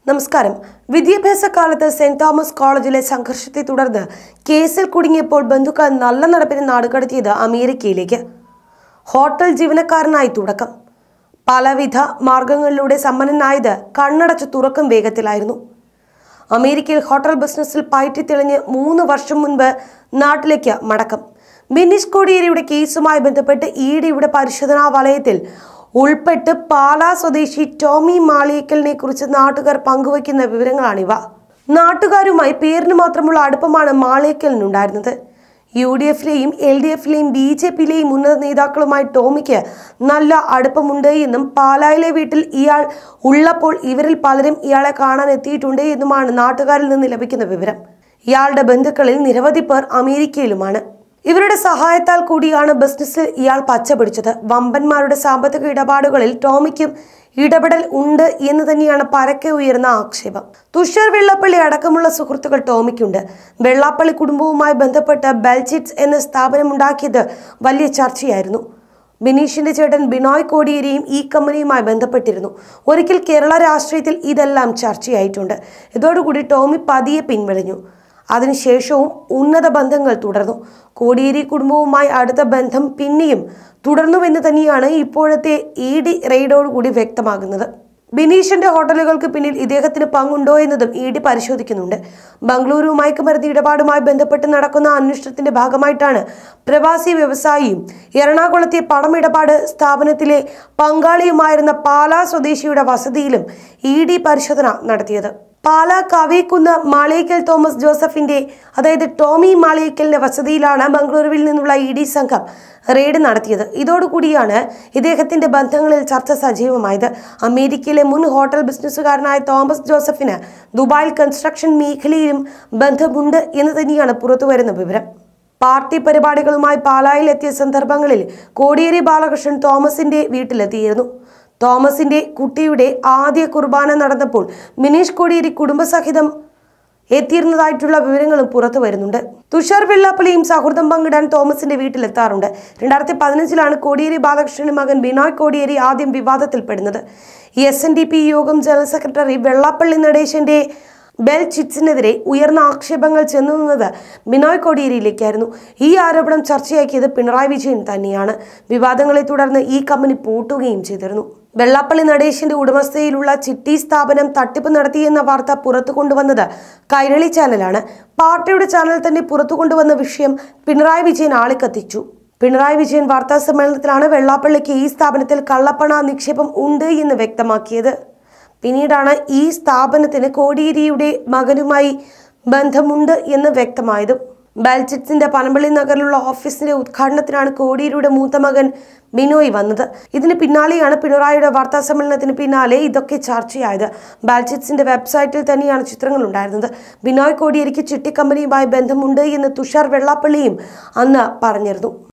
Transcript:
നമസ്കാരം വിദ്യാഭ്യാസ കാലത്ത് സെന്റ് തോമസ് കോളേജിലെ സംഘർഷത്തെ തുടർന്ന് കേസിൽ കുടുങ്ങിയപ്പോൾ ബന്ധുക്കൾ നല്ല നടപ്പിന് നാടുകടത്തിയത് അമേരിക്കയിലേക്ക് ഹോട്ടൽ ജീവനക്കാരനായി തുടക്കം പലവിധ മാർഗങ്ങളിലൂടെ സമ്പന്നനായത് കണ്ണടച്ച് തുറക്കും വേഗത്തിലായിരുന്നു അമേരിക്കയിൽ ഹോട്ടൽ ബിസിനസ്സിൽ പയറ്റി തെളിഞ്ഞ് മൂന്ന് വർഷം മുൻപ് നാട്ടിലേക്ക് മടക്കം ബിന്നിഷ് കോടിയേരിയുടെ കേസുമായി ബന്ധപ്പെട്ട് ഇ ഡിയുടെ പരിശോധനാ വലയത്തിൽ ഉൾപ്പെട്ട് പാലാ സ്വദേശി ടോമി മാളിയക്കലിനെ കുറിച്ച് നാട്ടുകാർ പങ്കുവയ്ക്കുന്ന വിവരങ്ങളാണിവ നാട്ടുകാരുമായി പേരിന് മാത്രമുള്ള അടുപ്പമാണ് മാളിയക്കലിനുണ്ടായിരുന്നത് യു ഡി എഫിലെയും എൽ ഡി എഫിലെയും ബി ജെ പിയിലെയും ഉന്നത നേതാക്കളുമായി ടോമിക്ക് നല്ല അടുപ്പമുണ്ട് എന്നും പാലായിലെ വീട്ടിൽ ഇയാൾ ഉള്ളപ്പോൾ ഇവരിൽ പലരും ഇയാളെ കാണാൻ എത്തിയിട്ടുണ്ട് എന്നുമാണ് നാട്ടുകാരിൽ നിന്ന് ലഭിക്കുന്ന വിവരം ഇയാളുടെ ബന്ധുക്കളിൽ നിരവധി പേർ അമേരിക്കയിലുമാണ് ഇവരുടെ സഹായത്താൽ കൂടിയാണ് ബിസിനസ്സിൽ ഇയാൾ പച്ചപിടിച്ചത് വമ്പന്മാരുടെ സാമ്പത്തിക ഇടപാടുകളിൽ ടോമിക്കും ഇടപെടൽ ഉണ്ട് എന്ന് തന്നെയാണ് പരക്കെ ഉയർന്ന ആക്ഷേപം തുഷാർ വെള്ളാപ്പള്ളി അടക്കമുള്ള സുഹൃത്തുക്കൾ ടോമിക്കുണ്ട് വെള്ളാപ്പള്ളി കുടുംബവുമായി ബന്ധപ്പെട്ട് ബെൽജിറ്റ്സ് എന്ന സ്ഥാപനം ഉണ്ടാക്കിയത് വലിയ ചർച്ചയായിരുന്നു ബിനീഷിന്റെ ചേട്ടൻ ബിനോയ് കോടിയേരിയും ഈ കമ്പനിയുമായി ബന്ധപ്പെട്ടിരുന്നു ഒരിക്കൽ കേരള രാഷ്ട്രീയത്തിൽ ഇതെല്ലാം ചർച്ചയായിട്ടുണ്ട് ഇതോടുകൂടി ടോമി പതിയെ പിൻവലിഞ്ഞു അതിനുശേഷവും ഉന്നത ബന്ധങ്ങൾ തുടർന്നു കോടിയേരി കുടുംബവുമായി അടുത്ത ബന്ധം പിന്നെയും തുടർന്നുവെന്ന് തന്നെയാണ് ഇപ്പോഴത്തെ ഇ ഡി റെയ്ഡോടുകൂടി വ്യക്തമാകുന്നത് ബിനീഷിന്റെ ഹോട്ടലുകൾക്ക് പിന്നിൽ ഇദ്ദേഹത്തിന് പങ്കുണ്ടോ എന്നതും ഇ ഡി പരിശോധിക്കുന്നുണ്ട് ബംഗളൂരു മയക്കുമരുന്ന് ഇടപാടുമായി ബന്ധപ്പെട്ട് നടക്കുന്ന അന്വേഷണത്തിന്റെ ഭാഗമായിട്ടാണ് പ്രവാസി വ്യവസായിയും എറണാകുളത്തെ പണമിടപാട് സ്ഥാപനത്തിലെ പങ്കാളിയുമായിരുന്ന പാലാ സ്വദേശിയുടെ വസതിയിലും ഇ ഡി പരിശോധന നടത്തിയത് പാലാ കവേക്കുന്ന് മാളിയേക്കൽ തോമസ് ജോസഫിന്റെ അതായത് ടോമി മാളിയേക്കലിന്റെ വസതിയിലാണ് ബംഗളൂരുവിൽ നിന്നുള്ള ഇ ഡി സംഘം റെയ്ഡ് നടത്തിയത് ഇതോടുകൂടിയാണ് ഇദ്ദേഹത്തിന്റെ ബന്ധങ്ങളിൽ ചർച്ച സജീവമായത് അമേരിക്കയിലെ മുൻ ഹോട്ടൽ ബിസിനസ്സുകാരനായ തോമസ് ജോസഫിന് ദുബായിൽ കൺസ്ട്രക്ഷൻ മേഖലയിലും ബന്ധമുണ്ട് എന്ന് തന്നെയാണ് പുറത്തുവരുന്ന വിവരം പാർട്ടി പരിപാടികളുമായി പാലായിൽ എത്തിയ സന്ദർഭങ്ങളിൽ കോടിയേരി ബാലകൃഷ്ണൻ തോമസിന്റെ വീട്ടിലെത്തിയിരുന്നു തോമസിന്റെ കുട്ടിയുടെ ആദ്യ കുർബാന നടന്നപ്പോൾ മിനീഷ് കോടിയേരി കുടുംബസഹിതം എത്തിയിരുന്നതായിട്ടുള്ള വിവരങ്ങളും പുറത്തു വരുന്നുണ്ട് തുഷാർ വെള്ളാപ്പള്ളിയും സൗഹൃദം പങ്കിടാൻ തോമസിന്റെ വീട്ടിലെത്താറുണ്ട് രണ്ടായിരത്തി പതിനഞ്ചിലാണ് കോടിയേരി ബാലകൃഷ്ണന്റെ മകൻ ബിനോയ് കോടിയേരി ആദ്യം വിവാദത്തിൽപ്പെടുന്നത് എസ് എൻ ഡി പി യോഗം ജനറൽ സെക്രട്ടറി വെള്ളാപ്പള്ളി നടേശന്റെ ബെൽ ചിറ്റ്സിനെതിരെ ഉയർന്ന ആക്ഷേപങ്ങൾ ചെന്നു നിന്നത് ബിനോയ് കോടിയേരിയിലേക്കായിരുന്നു ഈ ആരോപണം ചർച്ചയാക്കിയത് പിണറായി വിജയൻ തന്നെയാണ് വിവാദങ്ങളെ തുടർന്ന് ഈ കമ്പനി പൂട്ടുകയും ചെയ്തിരുന്നു വെള്ളാപ്പള്ളി നടേശന്റെ ഉടമസ്ഥതയിലുള്ള ചിട്ടി സ്ഥാപനം തട്ടിപ്പ് നടത്തിയെന്ന വാർത്ത പുറത്തു കൊണ്ടുവന്നത് കൈരളി ചാനലാണ് പാർട്ടിയുടെ ചാനൽ തന്നെ പുറത്തു കൊണ്ടുവന്ന വിഷയം പിണറായി വിജയൻ ആളിക്കത്തിച്ചു പിണറായി വിജയൻ വാർത്താ സമ്മേളനത്തിലാണ് വെള്ളാപ്പള്ളിക്ക് ഈ സ്ഥാപനത്തിൽ കള്ളപ്പണ നിക്ഷേപം ഉണ്ട് എന്ന് വ്യക്തമാക്കിയത് പിന്നീടാണ് ഈ സ്ഥാപനത്തിന് കോടിയേരിയുടെ മകനുമായി ബന്ധമുണ്ട് എന്ന് വ്യക്തമായതും ബാൽജിറ്റ്സിന്റെ പനമ്പള്ളി നഗറിലുള്ള ഓഫീസിന്റെ ഉദ്ഘാടനത്തിനാണ് കോടിയേരിയുടെ മൂത്ത മകൻ ബിനോയ് വന്നത് ഇതിന് പിന്നാലെയാണ് പിണറായിയുടെ വാർത്താ സമ്മേളനത്തിന് പിന്നാലെ ഇതൊക്കെ ചർച്ചയായത് ബാൽജിറ്റ്സിന്റെ വെബ്സൈറ്റിൽ തന്നെയാണ് ചിത്രങ്ങൾ ഉണ്ടായിരുന്നത് ബിനോയ് കോടിയേരിക്ക് ചിട്ടി കമ്പനിയുമായി ബന്ധമുണ്ട് എന്ന് തുഷാർ വെള്ളാപ്പള്ളിയും അന്ന് പറഞ്ഞിരുന്നു